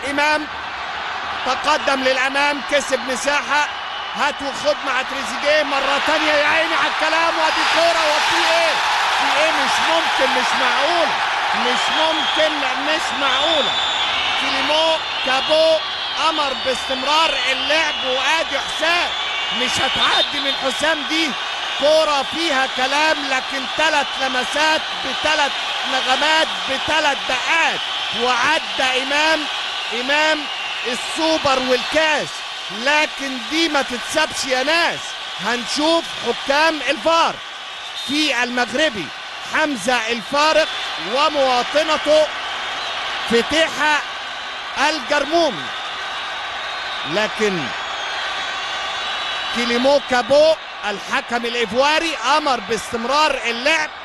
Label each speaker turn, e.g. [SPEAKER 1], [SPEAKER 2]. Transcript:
[SPEAKER 1] امام تقدم للامام كسب مساحه هات وخد مع تريزيجيه مره تانية يا عيني على الكلام وادي كوره وفي ايه في ايه مش ممكن مش معقوله مش ممكن مش معقوله كليمو كابو امر باستمرار اللعب وادي حسام مش هتعدي من حسام دي كوره فيها كلام لكن ثلاث لمسات بثلاث نغمات بثلاث دقات وعدى امام امام السوبر والكاس لكن دي ما تتسابش يا ناس هنشوف حكام الفار في المغربي حمزة الفارق ومواطنته فتيحة الجرمومي لكن كيليمو كابو الحكم الايفواري امر باستمرار اللعب